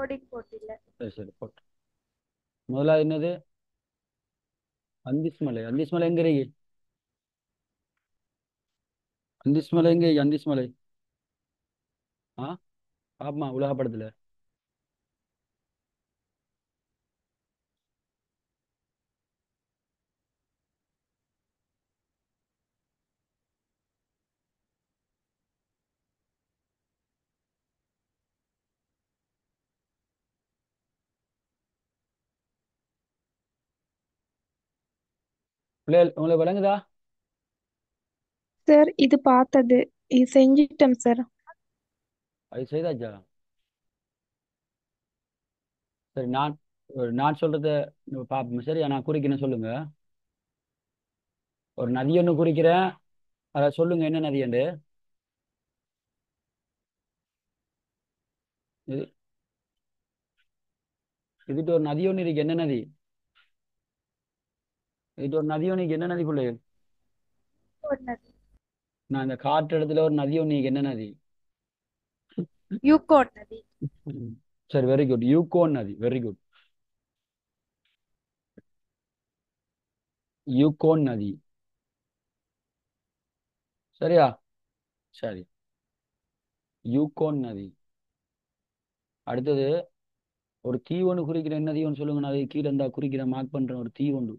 Coding போட்டில்ல சரி சரி போட்டு முதலாவது என்னது அந்திஸ் மலை அந்திஸ் மலை எங்க இருக்கு அந்திஸ் மலை எங்க இருக்கு அந்திஸ் மலை ஆ ஆமா உலக படத்துல பிள்ளைகள் உங்களுக்கு விளங்குதா சார் இது பார்த்தது இது செஞ்சிட்டோம் சார் அது செய்தாச்சா சரி நான் ஒரு நான் சொல்றத பார்ப்போம் சரியா நான் குறிக்கிறேன் சொல்லுங்க ஒரு நதி ஒன்று குறிக்கிறேன் அதை சொல்லுங்க என்ன நதியண்டு இது இதுட்டு ஒரு நதி ஒன்று இருக்கு என்ன நதி இதுட்டு ஒரு நதி ஒன்று இருக்கு என்ன நதி பிள்ளைகள் ஒரு நதி நான் இந்த காற்று இடத்துல ஒரு நதி ஒன்று இருக்கு என்ன நதி யூகோன் நதி ம். சரி வெரி குட் யூகோன் நதி வெரி குட் யூகோன் நதி சரியா சரி யூகோன் நதி அடுத்தது ஒரு தீ ஒன்று குறிக்கிற என்ன தீ ஒன்று சொல்லுங்க நான் அதை கீழே இருந்தா குறிக்கிறேன் மார்க் பண்றேன் ஒரு தீ ஒன்று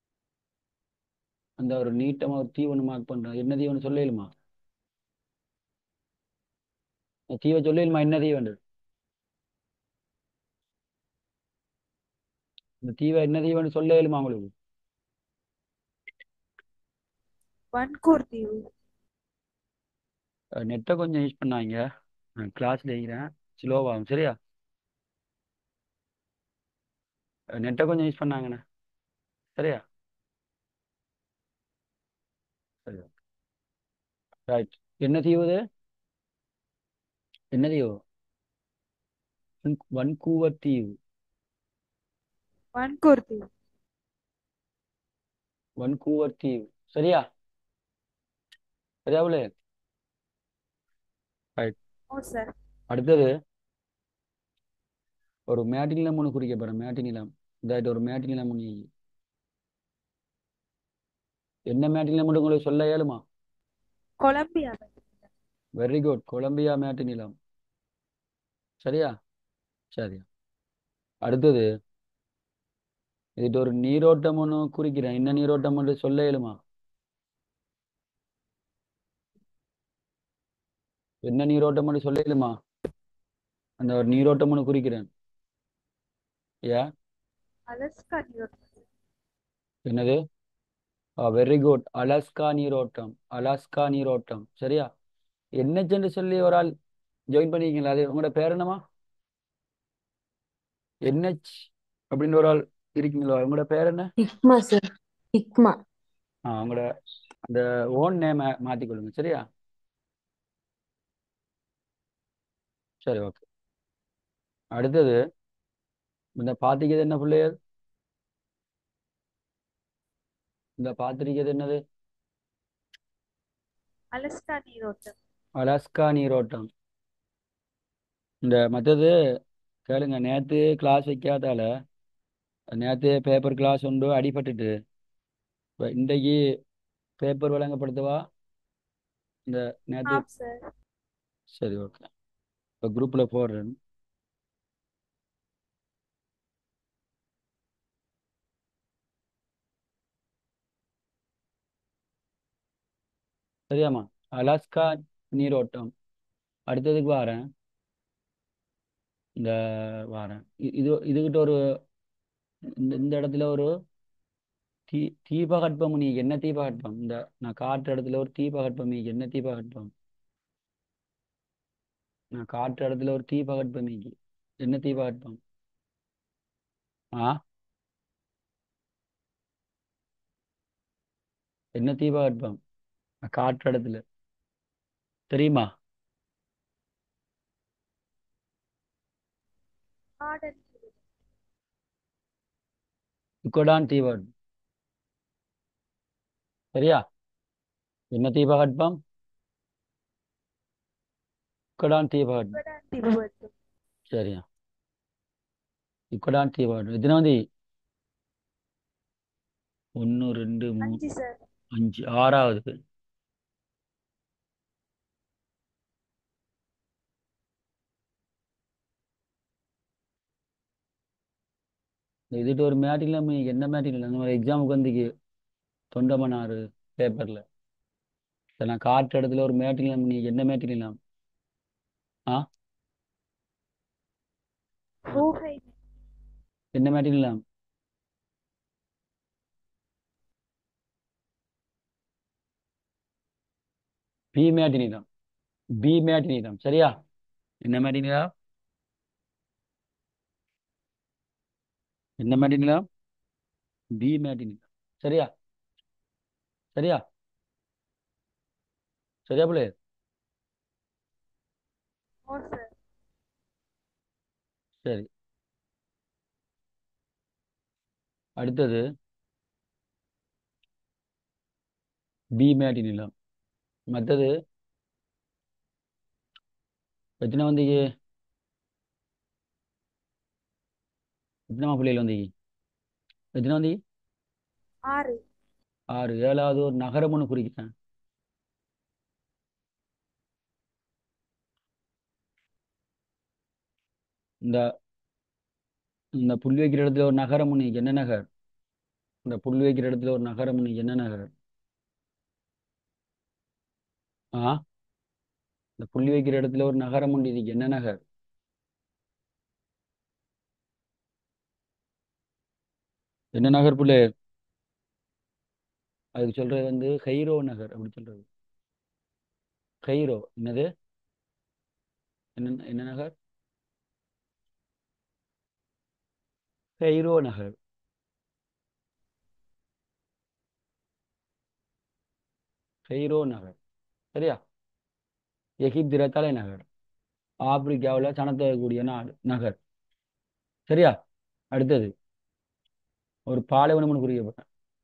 அந்த ஒரு நீட்டமா ஒரு தீ ஒன்று மார்க் பண்றேன் என்ன தீ ஒன்று சொல்லலுமா தீவை சொல்லலுமா என்ன தீ வேண்டு இந்த தீவை என்ன தீ வேண்டு சொல்லலுமா உங்களுக்கு வன்கூர் தீவு நெட்டை கொஞ்சம் யூஸ் பண்ணாங்க நான் கிளாஸ்ல இருக்கிறேன் ஸ்லோவாகும் சரியா நெட்டை கொஞ்சம் யூஸ் பண்ணாங்கண்ணே சரியா சரியா ரைட் என்ன தீவு இது என்ன தீவு வன்- வன்கூவர் தீவு வன்கூர் தீவு வன்கூவர் தீவு சரியா சரியா பிள்ளை ரைட் ஓ சார் அடுத்தது ஒரு மேட்டு நிலம் ஒன்று குறிக்க போறேன் மேட்டு நிலம் இதாയിട്ട് ஒரு மேட்டு நிலம் ஒன்று என்ன மேட்டு நிலம் மட்டும் உங்களுக்கு சொல்ல இயலுமா கொலம்பியா நதி வெரி குட் கொலம்பியா மேட்டு நிலம் சரியா சரியா அடுத்தது இதுட்டு ஒரு நீரோட்டம் ஒன்று குறிக்கிறேன் என்ன நீரோட்டம் ஒன்று சொல்ல இயலுமா என்ன நீரோட்டம் ஒன்று சொல்ல இயலுமா அந்த ஒரு நீரோட்டம் ஒன்று குறிக்கிறேன் ஏ அலஸ்கா நீரோட்டம் என்னது வெரி குட் அலாஸ்கா நீரோட்டம் அலாஸ்கா நீரோட்டம் சரியா என்னச்சென்று சொல்லி ஒரு ஆள் ஜாயின் பண்ணிருக்கீங்களா அது உங்களோட பேர் என்னமா என்ஹெச் அப்படின்னு ஒரு ஆள் இருக்கீங்களா உங்களோட பேர் என்ன ஹிக்மா சார் ஹிக்மா ஆ உங்களோட அந்த ஓன் நேம் மாத்திக்கொள்ளுங்க சரியா சரி ஓகே அடுத்தது இந்த பாத்திக்கிறது என்ன பிள்ளையர் இந்த பாத்திரிக்கிறது என்னது அலஸ்கா நீரோட்டம் அலாஸ்கா நீரோட்டம் இந்த மற்றது கேளுங்க நேற்று கிளாஸ் வைக்காதால நேற்று பேப்பர் கிளாஸ் உண்டு அடிபட்டுட்டு இப்ப இன்றைக்கு பேப்பர் வழங்கப்படுத்தவா இந்த நேற்று ஆம் சார் சரி ஓகே இப்போ குரூப்பில் போடுறேன் சரியாம்மா அலாஸ்கா நீரோட்டம் அடுத்ததுக்கு வாரேன் இந்த வாரேன் இ- இது இதுகிட்ட ஒரு இந்த இந்த இடத்துல ஒரு தீ தீபகற்பம் நீ என்ன தீபகற்பம் இந்த நான் காட்டுற இடத்துல ஒரு தீபகற்பம் நீ என்ன தீபகற்பம் நான் காட்டுற இடத்துல ஒரு தீபகற்பம் நீக்கி என்ன தீபகற்பம் ஆ என்ன தீபகற்பம் நான் காட்டுற இடத்துல தெரியுமா ஆடன் தீவு இக்கொடான் தீபகற்பம் சரியா என்ன தீபகற்பம் இக்கொடான் தீபகற்பம் இவடான் தீவு வந்து சரியா இக்கடான் தீவாடு எத்தனாவது ஒன்று ரெண்டு மூணு அஞ்சு சார் அஞ்சு ஆறாவது இதுட்டு ஒரு மேட்டில் என்ன மேட்டில் இல்லை அந்த மாதிரி எக்ஸாமுக்கு வந்து தொண்டமனாறு பேப்பரில் நான் காட்டு இடத்துல ஒரு மேட்டில் நீ என்ன மேட்டில் இல்லாம் ஆ ஊகை என்ன மேட்டில் இல்லாம் பி மேட்டினிலம் பி மேட்டினிலம் சரியா என்ன மேட்டினிலம் என்ன மேட்டினிலம் பி மேட்டினிலம் சரியா சரியா சரியா பிள்ளை ஓ சார் சரி அடுத்தது பி மேட்டி நிலம் மற்றது எத்தனை வந்தீங்க எத்தனை பிள்ளைகள் வந்தீங்க எத்தனை வந்தீங்க ஆறு ஆறு ஏழாவது ஒரு நகரம் ஒன்று குறிக்கிறேன் இந்த இந்த புள்ளி வைக்கிற இடத்துல ஒரு நகரம் ஒன்று என்ன நகர் இந்த புள்ளி வைக்கிற இடத்துல ஒரு நகரம் ஒன்று என்ன நகர் ஆ இந்த புள்ளி வைக்கிற இடத்துல ஒரு நகரம் உண்டு இதுக்கு என்ன நகர் என்ன நகர் புள்ளே அதுக்கு சொல்றது வந்து ஹைரோ நகர் அப்படி சொல்றது ஹைரோ என்னது என்ன என்ன நகர் ஹைரோ நகர் ஹைரோ நகர் சரியா எகிப்திர தலைநகர் ஆப்பிரிக்காவில் சனத்தொகைக்கூடிய நாடு நகர் சரியா அடுத்தது ஒரு பாலைவனம் குறிக்கப்பட்ட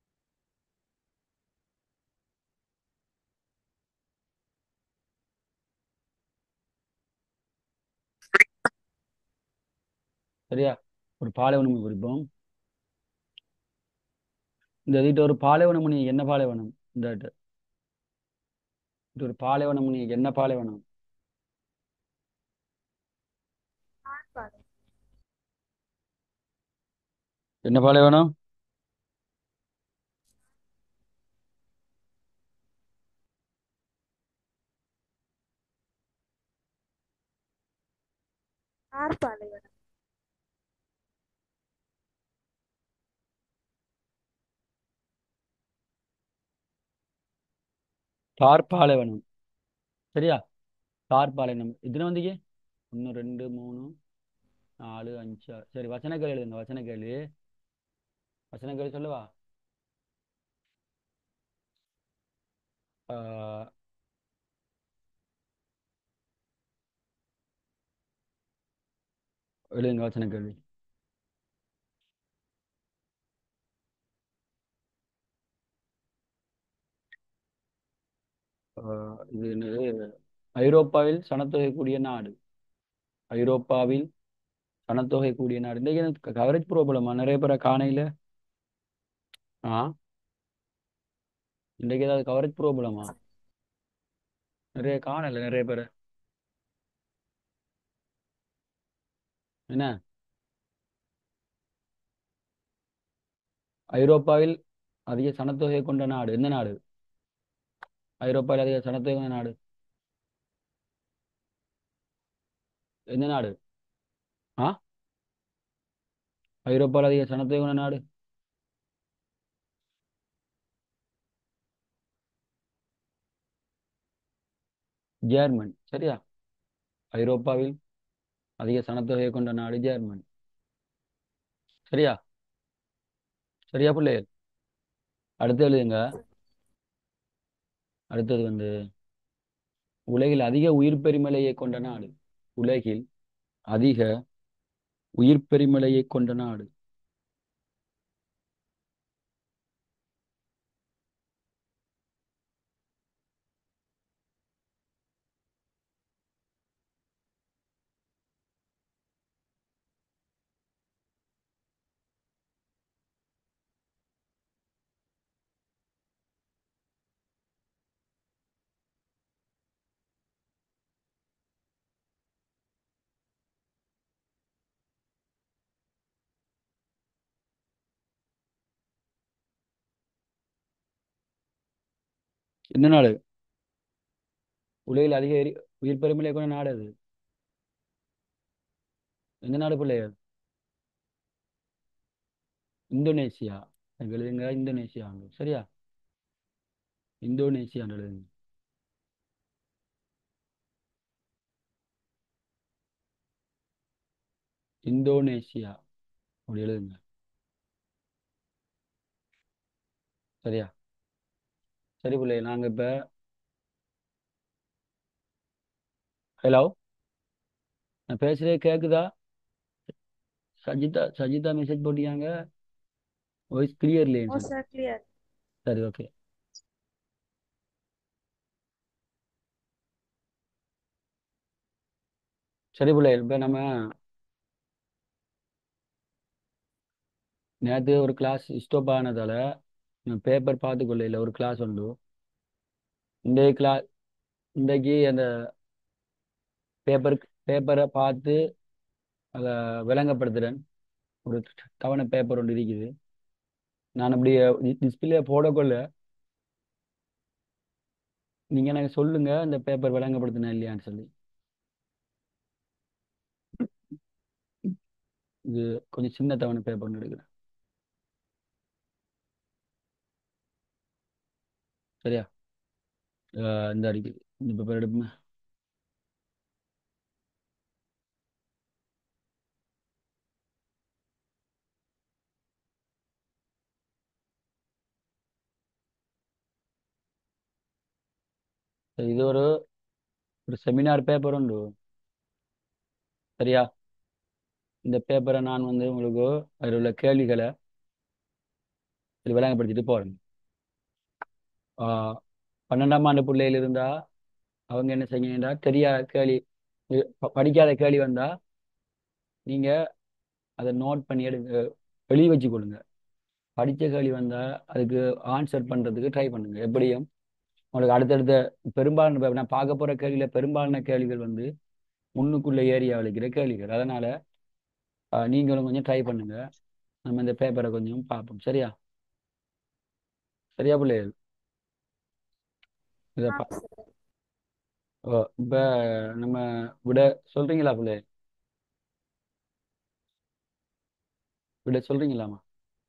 சரியா ஒரு பாலைவனம் குறிப்போம் இந்த வீட்டு ஒரு பாலைவனம் நீ என்ன பாலைவனம் இந்த இது ஒரு பாலைவனம் நீ என்ன பாலைவனம் ஆண்பாலை என்ன பாலைவனம் ஆர்பாலைவனம் தார் பாலைவனம் சரியா தார் பாலைவனம் எத்தனை வந்தீங்க ஒன்று ரெண்டு மூணு நாலு அஞ்சு ஆறு சரி வசன கேள்வி எழுதுங்க வசன கேள்வி வசன கேள்வி சொல்லவா ஆஹ், எழுதுங்க வசன கேள்வி ஆஹ், இது என்னது ஐரோப்பாவில் சனத்தொகை கூடிய நாடு ஐரோப்பாவில் சனத்தொகை கூடிய நாடு இன்றைக்கு கவரேஜ் ப்ராப்ளமா நிறைய பேரை காணையில ஆ இன்றைக்கு ஏதாவது கவரேஜ் ப்ராப்ளமா நிறைய காணல நிறைய பேரை என்ன ஐரோப்பாவில் அதிக சனத்தொகை கொண்ட நாடு எந்த நாடு ஐரோப்பாவில் அதிக சனத்தொகை கொண்ட நாடு எந்த நாடு ஆ ஐரோப்பாவில் அதிக சனத்தொகை கொண்ட நாடு ஜெர்மன் சரியா ஐரோப்பாவில் அதிக சனத்தொகை கொண்ட நாடு ஜெர்மன் சரியா சரியா பிள்ளைகள் அடுத்து எழுதுங்க அடுத்தது வந்து உலகில் அதிக உயிர் பெருமலையை கொண்ட நாடு உலகில் அதிக உயிர் பெருமலையை கொண்ட நாடு என்ன நாடு உலகில் அதிக எரி உயிர் பெருமில்லை கொண்ட நாடு அது எந்த நாடு பிள்ளைகள் இந்தோனேசியா எனக்கு எழுதுங்க இந்தோனேசியா சரியா இந்தோனேசியா எழுதுங்க இந்தோனேசியா அப்படி எழுதுங்க சரியா சரி பிள்ளை நாங்கள் இப்போ ஹலோ நான் பேசுகிறே கேட்குதா சஜிதா சஜிதா மெசேஜ் போட்டியாங்க வாய்ஸ் கிளியர் நோ இல்லைன்னு சொல்லி சார் கிளியர் சரி ஓகே சரி பிள்ளை இப்போ நம்ம நேற்று ஒரு கிளாஸ் ஸ்டாப் ஆனதால நான் பேப்பர் பார்த்துக்கொள்ள இல்லை ஒரு கிளாஸ் உண்டு இன்றைய கிளாஸ் இன்றைக்கு அந்த பேப்பர் பேப்பரை பார்த்து அதை விளங்கப்படுத்துகிறேன் ஒரு தவணை பேப்பர் ஒன்று இருக்குது நான் அப்படியே டிஸ்பிளே போடக்கொள்ள நீங்கள் எனக்கு சொல்லுங்கள் இந்த பேப்பர் விளங்கப்படுத்தினா இல்லையான்னு சொல்லி இது கொஞ்சம் சின்ன தவணை பேப்பர் ஒன்று எடுக்கிறேன் சரியா அஹ் இந்த அடிக்குது இந்த பேப்பர் எடுப்புமே இது ஒரு ஒரு செமினார் பேப்பர் உண்டு சரியா இந்த பேப்பரை நான் வந்து உங்களுக்கு அதில் உள்ள கேள்விகளை இது விளங்கப்படுத்திட்டு போகிறேன் பன்னெண்டாம் ஆண்டு பிள்ளைகள் இருந்தால் அவங்க என்ன செய்யணும்டா தெரியாத கேள்வி இது ப- படிக்காத கேள்வி வந்தால் நீங்கள் அதை நோட் பண்ணி எடுங்க எழுதி வச்சு கொடுங்க படித்த கேள்வி வந்தால் அதுக்கு ஆன்சர் பண்ணுறதுக்கு ட்ரை பண்ணுங்க எப்படியும் உங்களுக்கு அடுத்தடுத்த பெரும்பாலான இப்ப நான் பார்க்க போகிற கேள்வியில் பெரும்பாலான கேள்விகள் வந்து முன்னுக்குள்ள ஏரியா இருக்கிற கேள்விகள் அதனால் நீங்களும் கொஞ்சம் ட்ரை பண்ணுங்க நம்ம இந்த பேப்பரை கொஞ்சம் பார்ப்போம் சரியா சரியா பிள்ளைகள் இதை பா ஆமாம் சார் ஓ இப்போ நம்ம விட சொல்கிறீங்களா பிள்ளை விட சொல்கிறீங்களாம்மா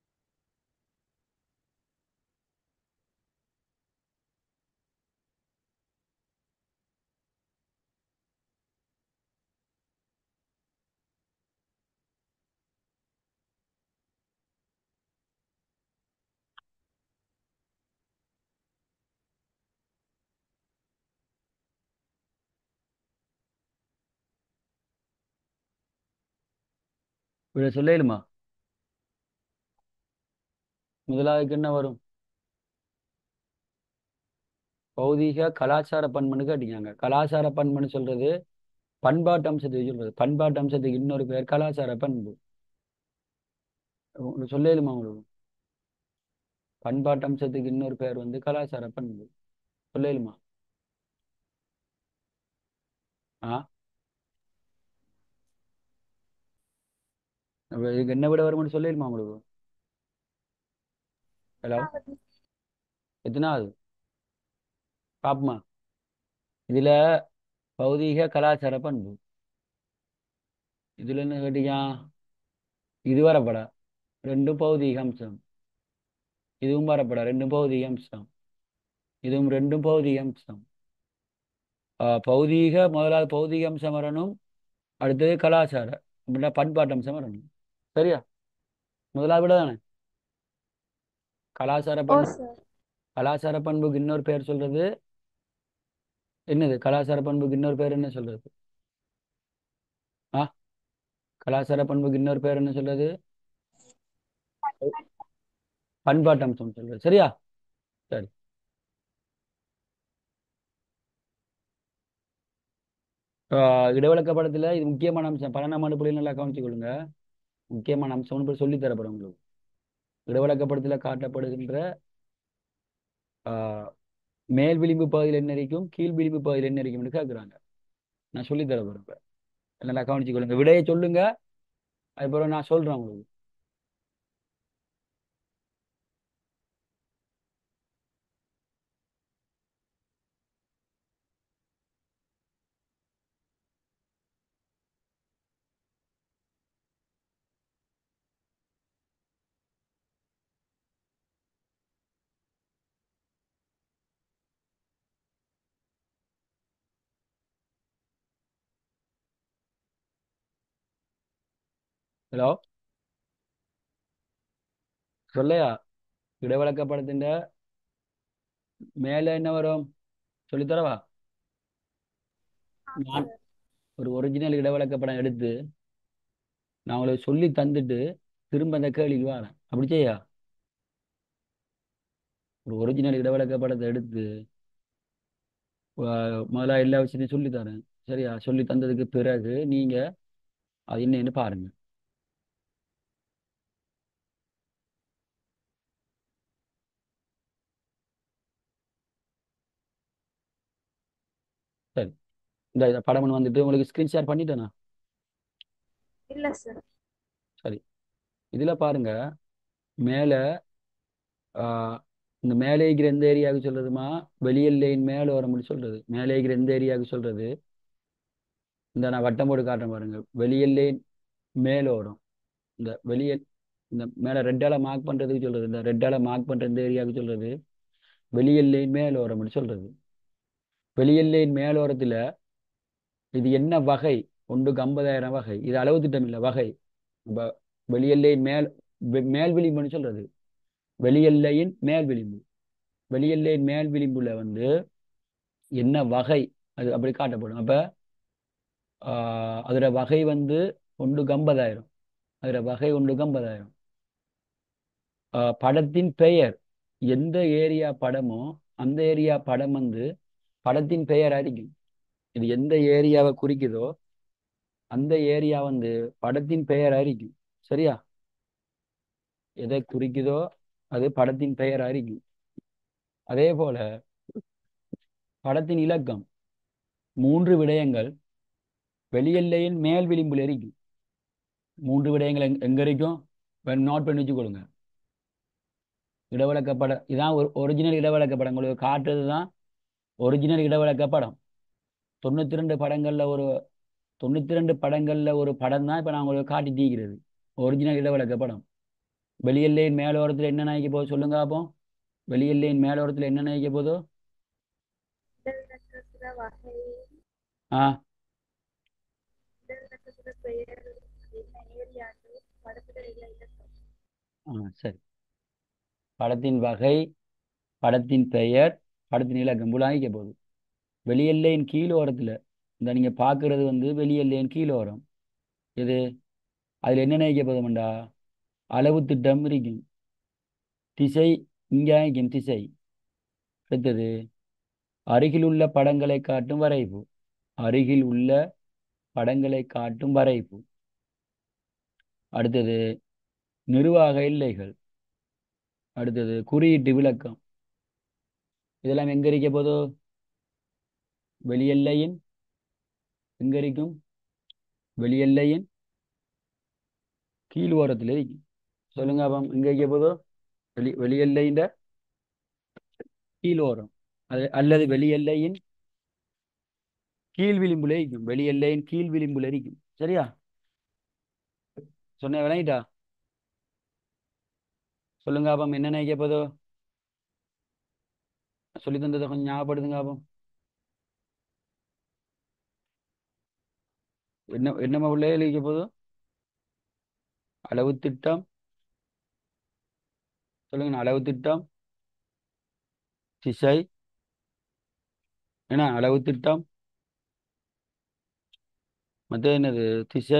விட சொல்லிடுமா முதலாவதுக்கு என்ன வரும் பௌதீக கலாச்சார பண்புன்னு கேட்டீங்க கலாச்சார பண்புன்னு சொல்றது பண்பாட்டு அம்சத்துக்கு சொல்றது பண்பாட்டு அம்சத்துக்கு இன்னொரு பேர் கலாச்சார பண்பு உங்களுக்கு சொல்லிடுமா உங்களுக்கு பண்பாட்டு அம்சத்துக்கு இன்னொரு பேர் வந்து கலாச்சார பண்பு சொல்லிடுமா ஆ அப்ப இதுக்கு என்ன விட வரும்னு சொல்லிடுமா உங்களுக்கு ஹலோ எட்டாவது எத்தனாவது பாப்பமா இதுல பௌதீக கலாச்சார பண்பு இதுல என்ன கேட்டீங்க இது வரப்படா ரெண்டும் பௌதீக அம்சம் இதுவும் வரப்படா ரெண்டும் பௌதீக அம்சம் இதுவும் ரெண்டும் பௌதீக அம்சம் ஆஹ் பௌதீக முதலாவது பௌதீக அம்சம் வரணும் அடுத்தது கலாச்சார அப்படின்னா பண்பாட்டு அம்சம் வரணும் சரியா முதலாவது விட தானே கலாச்சார ஓ பண்பு சார் கலாச்சார பண்புக்கு இன்னொரு பேர் சொல்றது என்னது கலாச்சார பண்புக்கு இன்னொரு பேர் என்ன சொல்றது ஆ கலாச்சார பண்புக்கு இன்னொரு பேர் என்ன சொல்றது பண்பாட்டு அம்சம் சொல்றது சரியா சரி ஆஹ் இடவிலக்க படத்துல இது முக்கியமான அம்சம் பன்னெண்டாம் ஆண்டு பிள்ளைகள் நல்லா கவனிச்சு கொள்ளுங்க முக்கியமான அம்சம் ஒன்று சொல்லி தரப்படும் உங்களுக்கு இடவிலக்க படத்துல காட்டப்படுகின்ற ஆஹ் மேல் விளிம்பு பகுதியில் என்ன இருக்கும் கீழ் விளிம்பு பகுதியில் என்ன இருக்கும்னு கேட்குறாங்க நான் சொல்லி தர போறேன் இப்ப. நல்லா கவனிச்சு கொள்ளுங்க விடையை சொல்லுங்க அதுக்கப்புறம் நான் சொல்றேன் உங்களுக்கு ஹலோ சொல்லையா இடவிளக்க படத்தின் மேல என்ன வரும் சொல்லித்தரவா ஆம் நான் சார் ஒரு ஒரிஜினல் இடவிளக்க படம் எடுத்து நான் உங்களுக்கு சொல்லி தந்துட்டு திரும்ப அந்த கேள்விக்கு வரேன் அப்படி செய்யா ஒரு ஒரிஜினல் இடவிளக்க படத்தை எடுத்து அஹ், முதல்ல எல்லா விஷயத்தையும் சொல்லி தரேன் சரியா சொல்லி தந்ததுக்கு பிறகு நீங்க அது என்னன்னு பாருங்க சரி இந்த இந்த படம் ஒண்ணு வந்துட்டு உங்களுக்கு ஸ்கிரீன் ஷேர் பண்ணிட்டேனா இல்ல சார் சரி இதுல பாருங்க மேல ஆஹ், இந்த மேலே இருக்கிற எந்த ஏரியாவுக்கு சொல்றதுமா வெளியல்லையின் மேல வரும்னு சொல்றது மேலே இருக்கிற எந்த ஏரியாவுக்கு சொல்றது இந்த நான் வட்டம் போட்டு காட்டுறேன் பாருங்க வெளியல்லையின் மேலோரம் இந்த வெளிய இந்த மேல ரெட்டால மார்க் பண்றதுக்கு சொல்றது இந்த ரெட்டால மார்க் பண்ற இந்த ஏரியாவுக்கு சொல்றது வெளியல்லையின் மேலோரம்னு சொல்றது வெளியல்லையின் மேலோரத்துல இது என்ன வகை ஒன்றுக்கு ஐம்பதாயிரம் வகை இது அளவு திட்டம் இல்லை வகை இப்ப வெளியல்லையின் மேல் வெ- மேல் விளிம்புன்னு சொல்றது வெளியல்லையின் மேல் விளிம்பு வெளியல்லையின் மேல் விளிம்புல வந்து என்ன வகை அது அப்படி காட்டப்படும் அப்ப ஆஹ், அதோட வகை வந்து ஒன்றுக்கு ஐம்பதாயிரம் அதோட வகை ஒன்றுக்கு ஐம்பதாயிரம் ஆஹ், படத்தின் பெயர் எந்த ஏரியா படமோ அந்த ஏரியா படம் வந்து படத்தின் பெயர் அறிக்கும் இது எந்த ஏரியாவை குறிக்குதோ அந்த ஏரியா வந்து படத்தின் பெயர் அறிக்கும் சரியா எதை குறிக்குதோ அது படத்தின் பெயர் அறிக்கும் அதே போல படத்தின் இலக்கம் மூன்று விடயங்கள் வெளியெல்லையின் மேல் விளிம்பில் இருக்கும் மூன்று விடயங்கள் எங்க எங்க இருக்கும் நோட் பண்ணி வச்சுக்கொள்ளுங்க இடவிளக்க படம் இதான் ஒரு ஒரிஜினல் இடவிளக்க படம் உங்களுக்கு காட்டுறது தான் ஒரிஜினல் இடவிளக்க படம் தொண்ணூத்தி ரெண்டு படங்கள்ல ஒரு தொண்ணூத்தி ரெண்டு படங்கள்ல ஒரு படம் தான் இப்ப நான் உங்களுக்கு காட்டி தீக்கிறது ஒரிஜினல் இடவிளக்க படம் வெளியெல்லையின் மேலோரத்துல என்ன நினைக்க போகுது சொல்லுங்க அப்போ வெளியெல்லையின் மேலோரத்துல என்ன நினைக்க போதோ இடவிலக்கத்துல வகை ஆ இடவிலக்கத்துல பெயர் என்ன ஏரியாண்டு படத்துல இல்ல இலக்கம் ஆ சரி படத்தின் வகை படத்தின் பெயர் படத்தின் இலக்கம் புலாங்கிக்க போகுது வெளியெல்லையின் கீழோரத்துல இந்த நீங்க பார்க்கிறது வந்து வெளியெல்லையின் கீழோரம் இது அதுல என்ன நினைக்க போதும்டா அளவு திட்டம் இருக்கும் திசை இங்க இருக்கும் திசை அடுத்தது அருகில் உள்ள படங்களை காட்டும் வரைவு அருகில் உள்ள படங்களை காட்டும் வரைவு அடுத்தது நிர்வாக எல்லைகள் அடுத்தது குறியீட்டு விளக்கம் இதெல்லாம் எங்க இருக்க போதோ வெளியெல்லையின் எங்க இருக்கும் வெளியெல்லையின் கீழ் ஓரத்தில் இருக்கும் சொல்லுங்க அப்போ எங்க இருக்க போதோ வெளி வெளியெல்லையின் கீழ் ஓரம் அது அல்லது வெளியெல்லையின் கீழ் விளிம்புல இருக்கும் வெளியெல்லையின் கீழ் விளிம்புல இருக்கும் சரியா சொன்ன விளங்கிட்டா சொல்லுங்க அப்பம் என்ன நினைக்க போதோ சொல்லி தந்ததை கொஞ்சம் ஞாபகப்படுத்துங்க அப்பம் என்ன என்னமா உள்ளே எழுதிக்க போதோ அளவு திட்டம் சொல்லுங்க அளவு திட்டம் திசை என்ன அளவு திட்டம் மற்ற என்னது திசை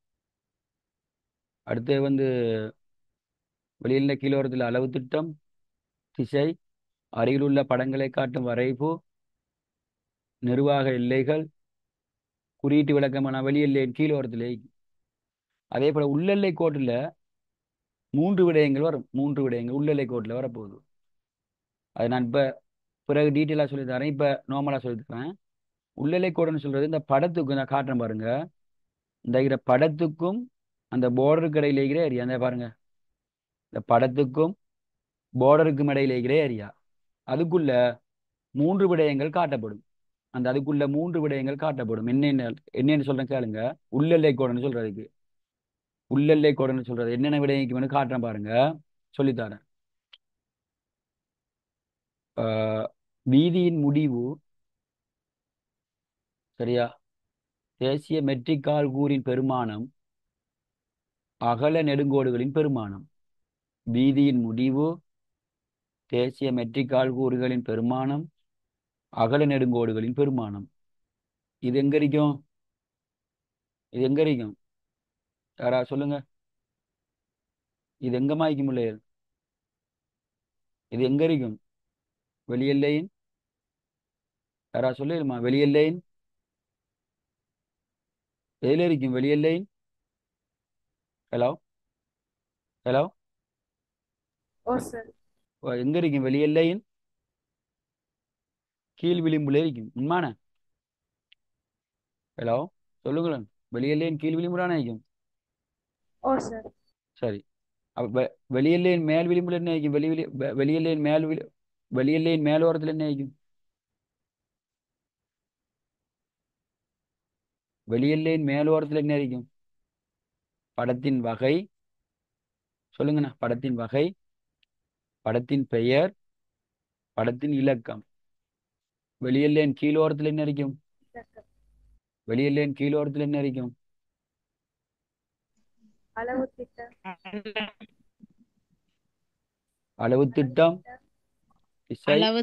அடுத்து வந்து வெளியில் கீழோரத்தில் அளவு திட்டம் திசை அருகில் உள்ள படங்களை காட்டும் வரைவு நிர்வாக எல்லைகள் குறியீட்டு விளக்கமான வெளியெல்லை கீழோரத்தில் அதே போல உள்ளெல்லை கோட்டில் மூன்று விடயங்கள் வரும் மூன்று விடயங்கள் உள்ளெல்லை கோட்டில் வரப்போகுது அது நான் இப்போ பிறகு டீட்டெயிலாக சொல்லி தரேன் இப்போ நார்மலாக சொல்லி தரேன் உள்ளெல்லை கோடுன்னு சொல்றது இந்த படத்துக்கு நான் காட்டுறேன் பாருங்க இந்த இருக்கிற படத்துக்கும் அந்த பார்டருக்கு இடையில இருக்கிற ஏரியா அந்த பாருங்க இந்த படத்துக்கும் பார்டருக்கும் இடையில இருக்கிற ஏரியா அதுக்குள்ள மூன்று விடயங்கள் காட்டப்படும் அந்த அதுக்குள்ள மூன்று விடயங்கள் காட்டப்படும் என்னென்ன என்னென்னு சொல்றேன் கேளுங்க உள்ளெல்லை கோடுன்னு சொல்றதுக்கு உள்ளெல்லை கோடுன்னு சொல்றது என்னென்ன விடயக்குமென்னு காட்டுறேன் பாருங்க சொல்லித்தரேன் ஆஹ் வீதியின் முடிவு சரியா தேசிய மெட்ரிக் கால் கூறின் பெருமானம் அகல நெடுங்கோடுகளின் பெருமானம் வீதியின் முடிவு தேசிய மெட்ரிக் கூறுகளின் பெருமானம் அகல நெடுங்கோடுகளின் பெருமானம் இது எங்க இருக்கும் இது எங்க இருக்கும் யாரா சொல்லுங்க இது எங்க மாய்க்கும் பிள்ளைகள் இது எங்க இருக்கும் வெளியெல்லையின் யாரா சொல்லிடுமா வெளியெல்லையின் எதுல இருக்கும் வெளியெல்லையின் ஹலோ ஹலோ ஓ சார் எங்க இருக்கும் வெளியெல்லையின் கீழ் விளிம்புல இருக்கும் உண்மான ஹலோ சொல்லுங்களேன் வெளியெல்லையின் கீழ் விளிம்புலான இருக்கும் ஓ சார் சரி அப்ப வெ- வெளியெல்லையின் மேல் விளிம்புல என்ன இருக்கும் வெளி வெளி வெ- வெளியெல்லையின் மேல் விளி வெளியெல்லையின் மேல் ஓரத்துல என்ன இருக்கும் வெளியெல்லையின் மேல் ஓரத்துல என்ன இருக்கும் படத்தின் வகை சொல்லுங்கண்ணா படத்தின் வகை படத்தின் பெயர் படத்தின் இலக்கம் வெளியெல்லையின் கீழ் ஓரத்துல என்ன இருக்கும் இலக்கம் வெளியெல்லையின் கீழ் ஓரத்துல என்ன இருக்கும் அளவு திட்டம் அளவு திட்டம் திசை அளவு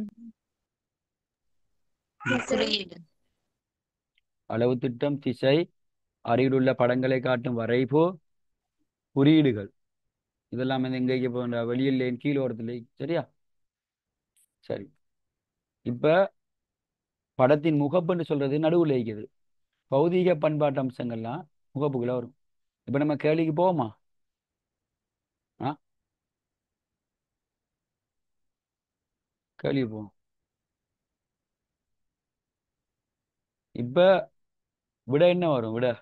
திசை குறியீடு அளவு திட்டம் திசை அருகிலுள்ள படங்களை காட்டும் வரைபு குறியீடுகள் இதெல்லாம் வந்து எங்க இப்போ வெளியில் கீழ் ஓரத்துல சரியா சரி இப்ப படத்தின் முகப்புன்னு சொல்றது நடுவுல இருக்குது பௌதீக பண்பாட்டு அம்சங்கள்லாம் முகப்புக்குள்ள வரும் இப்ப நம்ம கேள்விக்கு போவோமா ஆ கேள்வி போவோம் இப்ப விட என்ன வரும் விட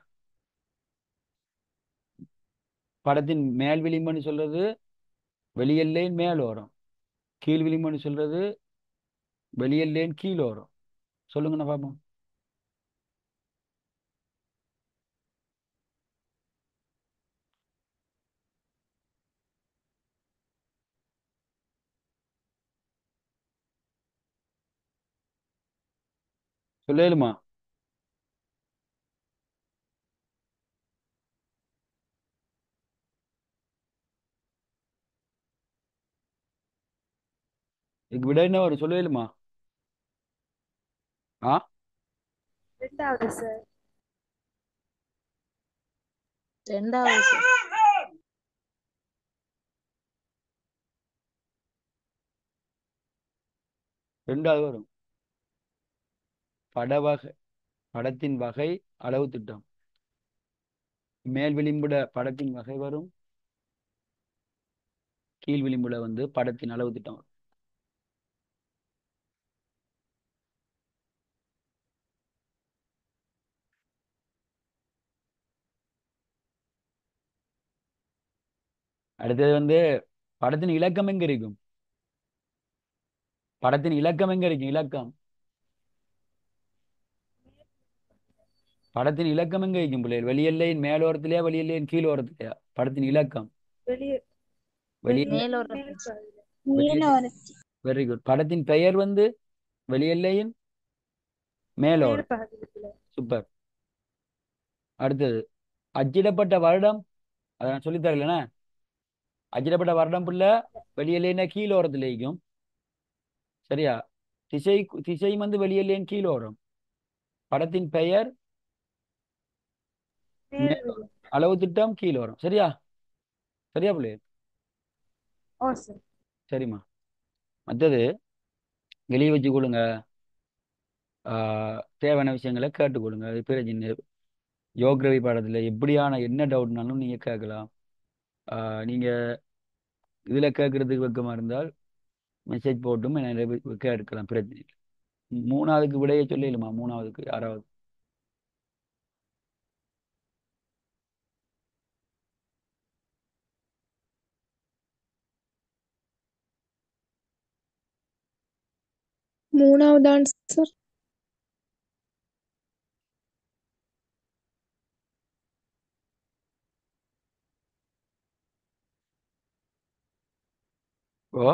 படத்தின் மேல் விளிம்புன்னு சொல்றது வெளியெல்லையின் மேல் வரும் கீழ் விளிம்புன்னு சொல்றது வெளியெல்லையின் கீழ் வரும் சொல்லுங்கண்ணா பாப்போம் சொல்லலுமா இதுக்கு விட என்ன வரும் சொல்லலுமா ஆ ரெண்டாவது சார் ரெண்டாவது சார் ரெண்டாவது வரும் பட வகை படத்தின் வகை அளவு திட்டம் மேல் விளிம்புட படத்தின் வகை வரும் கீழ் விளிம்புல வந்து படத்தின் அளவு திட்டம் வரும் அடுத்தது வந்து படத்தின் இலக்கம் எங்க இருக்கும் படத்தின் இலக்கம் எங்க இருக்கும் இலக்கம் படத்தின் இலக்கம் எங்க இருக்கும் பிள்ளைகள் வெளியெல்லையின் மேலோரத்திலேயா வெளியெல்லையின் கீழ் ஓரத்திலேயா படத்தின் இலக்கம் வெளியே வெளியே வெளியே மேலோர மேல் பகுதியில் வெளியே வெரி குட் படத்தின் பெயர் வந்து வெளியெல்லையின் மேலோரம் மேல் பகுதியில் சூப்பர் அடுத்தது அச்சிடப்பட்ட வருடம் அதை நான் சொல்லித் தரலண்ணே அச்சிடப்பட்ட வருடம் புள்ள வெளியெல்லைன்னா கீழ் ஓரத்துல இருக்கும் சரியா திசை திசை வந்து வெளியெல்லையின் கீழ் ஓரம் படத்தின் பெயர் மேல் மேலோரம் அளவு திட்டம் கீழ் ஓரம் சரியா சரியா பிள்ளை ஓ சார் சரிம்மா மற்றது வெளியே வச்சு கொடுங்க ஆஹ் தேவையான விஷயங்களை கேட்டு கொடுங்க அது பிரச்சனை யோகிரவி பாடத்தில் எப்படியான என்ன டவுட்னாலும் நீங்கள் கேட்கலாம் ஆஹ் நீங்க இதில் கேட்கறதுக்கு வெக்கமாக இருந்தால் மெசேஜ் போட்டும் என்ன கேட்கலாம் பிரச்சனை இல்லை மூணாவதுக்கு விடையை சொல்லிடலுமா மூணாவதுக்கு யாராவது மூணாவது ஆன்சர் ஓ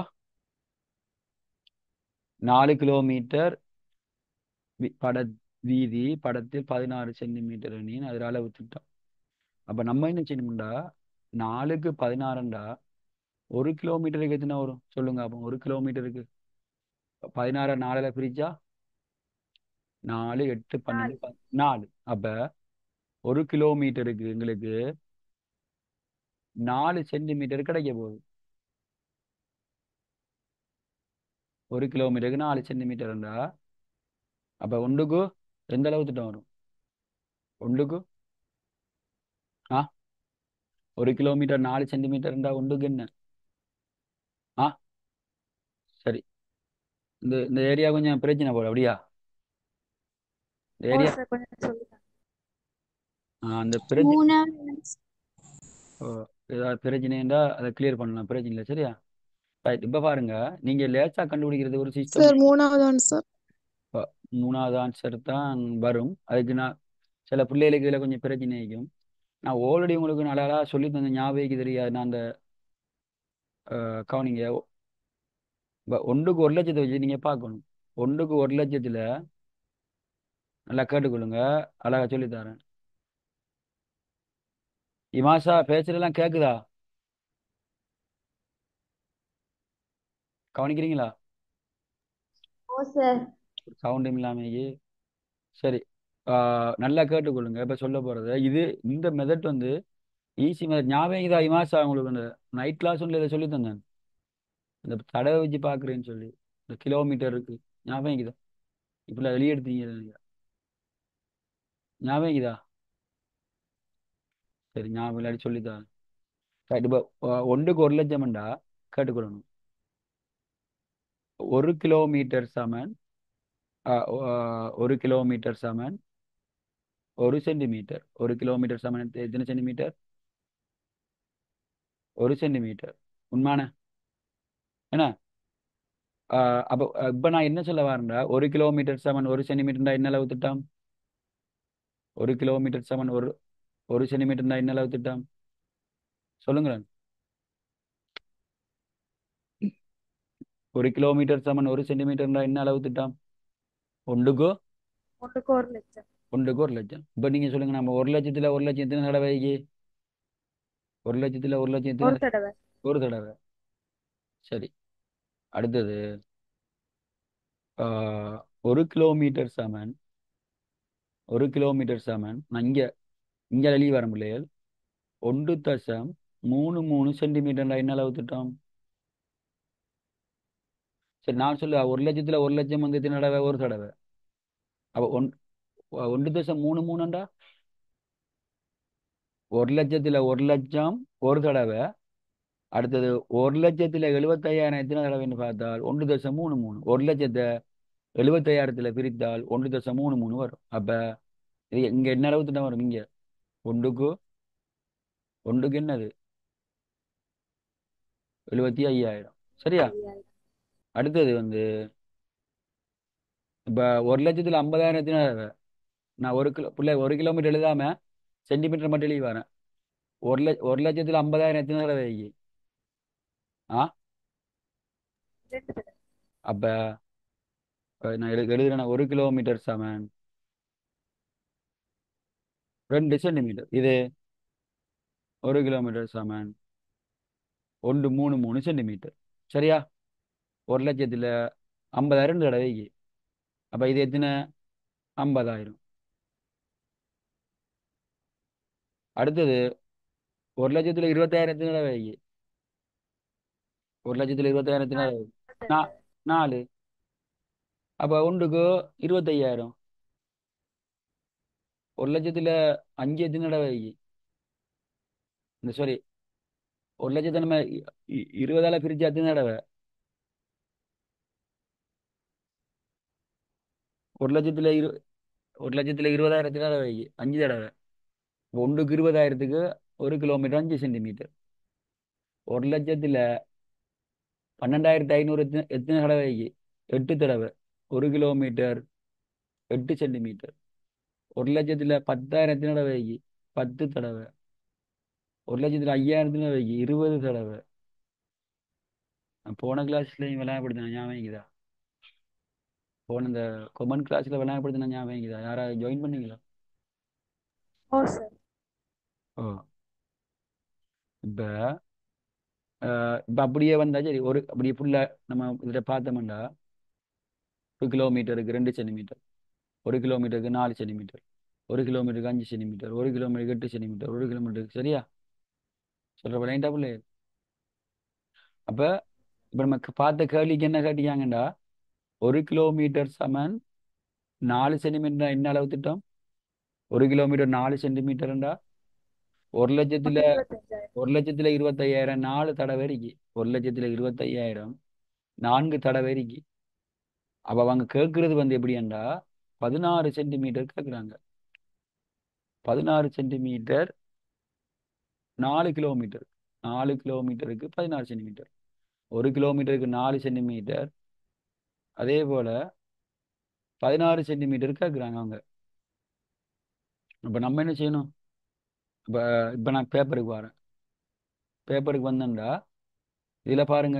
நாலு கிலோமீட்டர் வி- பட வீதி படத்தில் பதினாறு சென்டிமீட்டர் அணியின் அதில் அளவு திட்டம் அப்போ நம்ம என்ன செய்யணும்டா நாலுக்கு பதினாறுண்டா ஒரு கிலோமீட்டருக்கு எத்தனை வரும் சொல்லுங்க அப்போ ஒரு கிலோமீட்டருக்கு பதினாறு நாலுல பிரிச்சா நாலு எட்டு பன்னெண்டு ப- நாலு அப்ப ஒரு கிலோமீட்டருக்கு எங்களுக்கு நாலு சென்டிமீட்டர் கிடைக்க போகுது ஒரு கிலோமீட்டருக்கு நாலு சென்டிமீட்டர்ண்டா அப்ப ஒன்றுக்கு எந்த அளவு திட்டம் வரும் ஒன்றுக்கு ஆ ஒரு கிலோமீட்டர் நாலு சென்டிமீட்டர்ண்டா ஒன்றுக்கு என்ன ஆ சரி இந்த இந்த ஏரியா கொஞ்சம் பிரச்சனை போல அப்படியா இந்த ஓ ஏரியா சார் கொஞ்சம் சொல்லுங்க அந்த பிரச்சனை மூணாவது ஓ, ஏதாவது பிரச்சனைண்டா அதை கிளியர் பண்ணலாம் பிரச்சனை இல்லை சரியா ரைட் இப்போ பாருங்க நீங்க லேசா கண்டுபிடிக்கிறது ஒரு சிஸ்டம் சார் மூணாவது ஆன்சர் மூணாவது ஆன்சர் தான் வரும் அதுக்கு நான் சில பிள்ளைகளுக்கு இதில் கொஞ்சம் பிரச்சனை இருக்கும் நான் ஆல்ரெடி உங்களுக்கு நல்லா சொல்லி தந்த ஞாபகம் தெரியாது நான் அந்த அஹ், கவனிங்க இப்ப ஒன்றுக்கு ஒரு லட்சத்தை வச்சு நீங்க பார்க்கணும் ஒன்றுக்கு ஒரு லட்சத்துல நல்லா கேட்டுக்கொள்ளுங்க அழகா சொல்லித் தரேன் இமாசா பேசுறதெல்லாம் கேக்குதா கவனிக்கிறீங்களா ஓ சார் சவுண்டும் இல்லாமையே சரி ஆஹ் நல்லா கேட்டுக்கொள்ளுங்க இப்ப சொல்ல போறது இது இந்த மெத்தட் வந்து ஈஸி மெத்தட் ஞாபகம் இதா இமாசா உங்களுக்கு அந்த நைட் கிளாஸ் ஒன்றில் இதை சொல்லி தந்தேன் இந்த தடவை வச்சு பார்க்குறேன்னு சொல்லி இந்த கிலோமீட்டர் இருக்கு ஞாபகம் இதா இப்படிலாம் வெளியெடுத்தீங்க நீங்க. ஞாபகம் இதா சரி ஞாபகம் இல்லாட்டி சொல்லித்தரேன் ரைட் இப்போ ஆஹ் ஒன்றுக்கு ஒரு லட்சம்டா கேட்டுக்கொள்ளணும் ஒரு கிலோமீட்டர் சமன் ஆஹ் ஆஹ் ஒரு கிலோமீட்டர் சமன் ஒரு சென்டிமீட்டர் ஒரு கிலோமீட்டர் சமன் எத்த- எத்தனை சென்டிமீட்டர் ஒரு சென்டிமீட்டர் உண்மான என்ன ஆஹ் அப்போ இப்போ நான் என்ன சொல்ல வரேன்டா ஒரு கிலோமீட்டர் சமன் ஒரு சென்டிமீட்டர்டா என்ன அளவு திட்டம் ஒரு கிலோமீட்டர் சமன் ஒரு ஒரு சென்டிமீட்டர்டா என்ன அளவு திட்டம் சொல்லுங்களேன் ஒரு கிலோமீட்டர் சமன் ஒரு சென்டிமீட்டர்டா என்ன அளவு திட்டம் ஒன்றுக்கோ ஒன்றுக்கு ஒரு லட்சம் ஒன்றுக்கு ஒரு லட்சம் இப்போ நீங்க சொல்லுங்க நம்ம ஒரு லட்சத்துல ஒரு லட்சம் எத்தனை தடவைக்கு ஒரு லட்சத்துல ஒரு லட்சம் எத்தனை ஒரு தடவை ஒரு தடவை சரி அடுத்தது ஆஹ், ஒரு கிலோமீட்டர் சமன் ஒரு கிலோமீட்டர் சமன் நான் இங்க இங்க வெளியே வர பிள்ளைகள் ஒன்று தசம் மூணு மூணு சென்டிமீட்டர் என்ன அளவு திட்டம் சரி நான் சொல்ல ஒரு லட்சத்துல ஒரு லட்சம் வந்து எத்தனை தடவை ஒரு தடவை அப்போ ஒன் ஒன்று தசம் மூணு மூணுண்டா ஒரு லட்சத்துல ஒரு லட்சம் ஒரு தடவை அடுத்தது ஒரு லட்சத்துல எழுபத்தையாயிரம் எத்தனை தடவைன்னு பார்த்தால் ஒன்று தசம் மூணு மூணு ஒரு லட்சத்தை எழுபத்தையாயிரத்துல பிரித்தால் ஒன்று தசம் மூணு மூணு வரும் அப்ப இது இங்க என்ன அளவு திட்டம் வரும் இங்க ஒன்றுக்கு ஒன்றுக்கு என்னது எழுபத்தி ஐயாயிரம் சரியா ஐயாயிரம். அடுத்தது வந்து இப்ப ஒரு லட்சத்துல ஐம்பதாயிரம் எத்தனை தடவை நான் ஒரு கிலோ பிள்ளை ஒரு கிலோமீட்டர் எழுதாம சென்டிமீட்டர் மட்டும் எழுதி வரேன் ஒரு லட்ச ஒரு லட்சத்துல ஐம்பதாயிரம் எத்தனை தடவை வைக்கி ஆ ரெண்டு தடவை அப்ப அஹ் நான் எழு எழுதுறேன் ஒரு கிலோமீட்டர் சமன் ரெண்டு சென்டிமீட்டர் இது ஒரு கிலோமீட்டர் சமன் ஒன்று மூணு மூணு சென்டிமீட்டர் சரியா ஒரு லட்சத்துல ஐம்பதாயிரம் ரெண்டு தடவைக்கு அப்ப இது எத்தனை ஐம்பதாயிரம் அடுத்தது ஒரு லட்சத்துல இருபத்தாயிரம் எத்தனை தடவைக்கு ஒரு லட்சத்துல இருபத்தாயிரம் எத்தனை தடவை ஒரு நா தடவை. நாலு அப்ப ஒன்றுக்கு இருபத்தையாயிரம் ஒரு லட்சத்துல அஞ்சு எத்தனை தடவைக்கு இந்த சாரி ஒரு லட்சத்தை நம்ம இ- இ- இருபதால பிரிச்சு எத்தனை தடவை ஒரு லட்சத்துல இரு ஒரு லட்சத்துல இருபதாயிரம் எத்தனை தடவைக்கு அஞ்சு தடவை ஒன்றுக்கு இருபதாயிரத்துக்கு ஒரு கிலோமீட்டர் அஞ்சு சென்டிமீட்டர் ஒரு லட்சத்துல பன்னெண்டாயிரத்தி ஐநூறு எத்தனை எத்தனை தடவைக்கு எட்டு தடவை ஒரு கிலோமீட்டர் எட்டு சென்டிமீட்டர் ஒரு லட்சத்துல பத்தாயிரம் எத்தனை தடவைக்கு பத்து தடவை ஒரு லட்சத்துல ஐயாயிரம் தடவைக்கு இருபது தடவை நான் போன கிளாஸ்லயும் விளையாடுபடுத்தின ஞாபகம் இருக்குதா போன இந்த கொமன் கிளாஸ்ல விளையாடுபடுத்தின ஞாபகம் இருக்குதா யாராவது ஜாயின் பண்ணீங்களா ஓ சார் ஓ இப்போ இப்போ அப்படியே வந்தா சரி ஒரு அப்படியே ஃபுல்லாக நம்ம இதில் பார்த்தோம்னா ஒரு கிலோமீட்டருக்கு ரெண்டு சென்டிமீட்டர் ஒரு கிலோமீட்டருக்கு நாலு சென்டிமீட்டர் ஒரு கிலோமீட்டருக்கு அஞ்சு சென்டிமீட்டர் ஒரு கிலோமீட்டருக்கு எட்டு சென்டிமீட்டர் ஒரு கிலோமீட்டருக்கு சரியா சொல்கிற விளையாண்டா பிள்ளை அப்போ இப்போ நமக்கு பார்த்த கேள்விக்கு என்ன கேட்டியாங்கண்டா ஒரு கிலோமீட்டர் சமன் நாலு சென்டிமீட்டர் என்ன அளவு திட்டம் ஒரு கிலோமீட்டர் நாலு சென்டிமீட்டர்ண்டா ஒரு லட்சத்துல இருபத்தஞ்சாயிரம் ஒரு லட்சத்துல இருபத்தையாயிரம் நாலு தடவை இருக்கு ஒரு லட்சத்துல இருபத்தையாயிரம் நான்கு தடவை இருக்கு அப்ப அவங்க கேட்கறது வந்து எப்படின்னா பதினாறு சென்டிமீட்டர் கேட்குறாங்க பதினாறு சென்டிமீட்டர் நாலு கிலோமீட்டர் நாலு கிலோமீட்டருக்கு பதினாறு சென்டிமீட்டர் ஒரு கிலோமீட்டருக்கு நாலு சென்டிமீட்டர் அதே போல பதினாறு சென்டிமீட்டர் கேட்குறாங்க அவங்க இப்போ நம்ம என்ன செய்யணும் இப்போ இப்போ நான் பேப்பருக்கு வரேன் பேப்பருக்கு வந்தேன்டா இதில் பாருங்க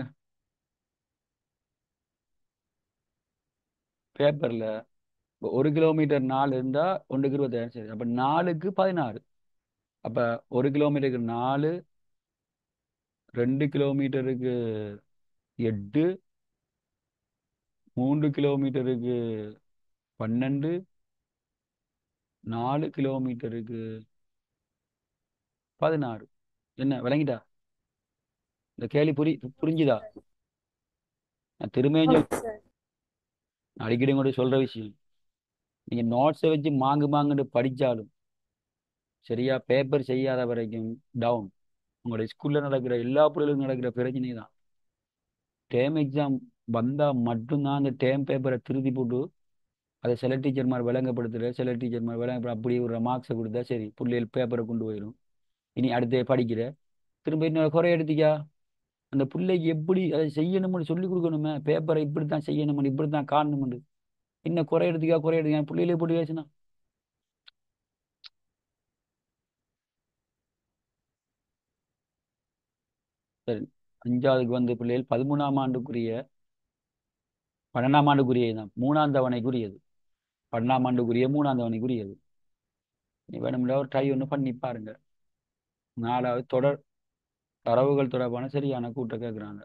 பேப்பரில் இப்போ ஒரு கிலோமீட்டர் நாலு இருந்தால் ஒன்றுக்கு இருபத்தாயிரம் சரி அப்போ நாலுக்கு பதினாறு அப்போ ஒரு கிலோமீட்டருக்கு நாலு ரெண்டு கிலோமீட்டருக்கு எட்டு மூன்று கிலோமீட்டருக்கு பன்னெண்டு நாலு கிலோமீட்டருக்கு பதினாறு என்ன விளங்கிட்டா இந்த கேள்வி புரி புரிஞ்சுதா நான் திரும்பியும் சொல் சார் நான் அடிக்கடி கூட சொல்ற விஷயம் நீங்க நோட்ஸை வச்சு மாங்கு மாங்குன்னு படிச்சாலும் சரியா பேப்பர் செய்யாத வரைக்கும் டவுன் உங்களுடைய ஸ்கூல்ல நடக்கிற எல்லா பிள்ளைகளுக்கும் நடக்கிற பிரச்சனை தான் டேம் எக்ஸாம் வந்தா மட்டும்தான் அந்த டேம் பேப்பரை திருத்தி போட்டு அதை சில டீச்சர் மாதிரி விளங்கப்படுத்துற சில டீச்சர் மாதிரி விளங்க அப்படியே ஒரு மார்க்ஸை கொடுத்தா சரி பிள்ளைகள் பேப்பரை கொண்டு போயிடும் இனி அடுத்து படிக்கிற திரும்ப இன்னொரு குறை எடுத்திக்கா அந்த பிள்ளைக்கு எப்படி அதை செய்யணும்னு சொல்லி கொடுக்கணுமே பேப்பரை இப்படி தான் செய்யணும் இப்படி தான் காணணும்னு இன்னும் குறை எடுத்துக்கா குறை எடுத்துக்கா பிள்ளைகளே போட்டு பேசினா சரி அஞ்சாவதுக்கு வந்து பிள்ளைகள் பதிமூணாம் ஆண்டுக்குரிய பன்னெண்டாம் ஆண்டுக்குரிய தான் மூணாம் தவணைக்குரியது பன்னெண்டாம் ஆண்டுக்குரிய மூணாம் தவணைக்குரியது நீ வேணும்ல ஒரு ட்ரை ஒன்று பண்ணி பாருங்க நாலாவது தொடர் தரவுகள் தொடர்பான சரியான கூட்ட கேட்குறாங்க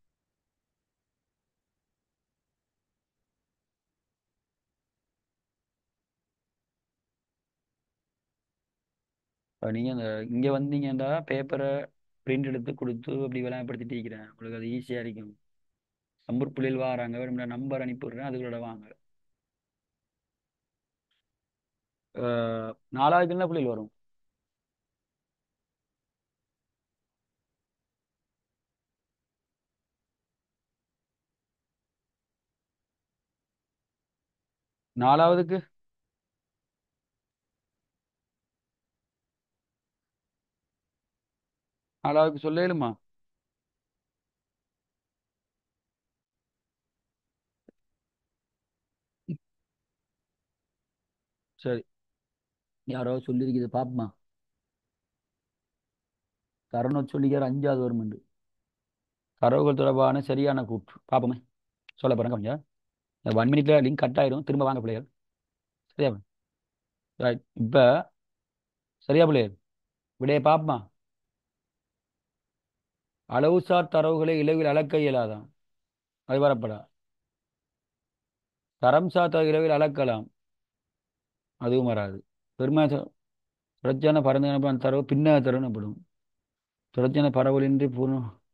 இப்போ நீங்கள் அந்த இங்கே வந்தீங்கன்னா பேப்பரை பிரிண்ட் எடுத்து கொடுத்து அப்படி விளம்பரப்படுத்திட்டு இருக்கிறேன் உங்களுக்கு அது ஈஸியாக இருக்கும் நம்பர் பிள்ளைகள் வாராங்க வேணும்னா நம்பர் அனுப்பிவிடுறேன் அதுகளோட வாங்க அஹ், நாலாவதுக்கு என்ன பிள்ளைகள் வரும் நாலாவதுக்கு நாலாவதுக்கு சொல்லேலுமா சரி யாரோ சொல்லியிருக்குது பாப்பமா தருணம் சொல்லிக்கார் அஞ்சாவது வருமெண்டு தரவுகள் தொடர்பான சரியான கூற்று பாப்போமே சொல்ல போறேன் கொஞ்சம் இந்த ஒன் மினிட்ல லிங்க் கட் ஆயிரும் திரும்ப வாங்க பிள்ளைகள் சரியா ரைட் இப்போ சரியா பிள்ளைகள் விடைய பாப்பமா அளவுசார் தரவுகளை இலவில் அளக்க இயலாதான் அது வரப்படா தரம் சார் தரவு இலவில் அளக்கலாம் அதுவும் வராது பெருமை தொடர்ச்சியான பரந்த தரவு பின்ன தரவுனப்படும் தொடர்ச்சியான பரவலின்றி பூர்ண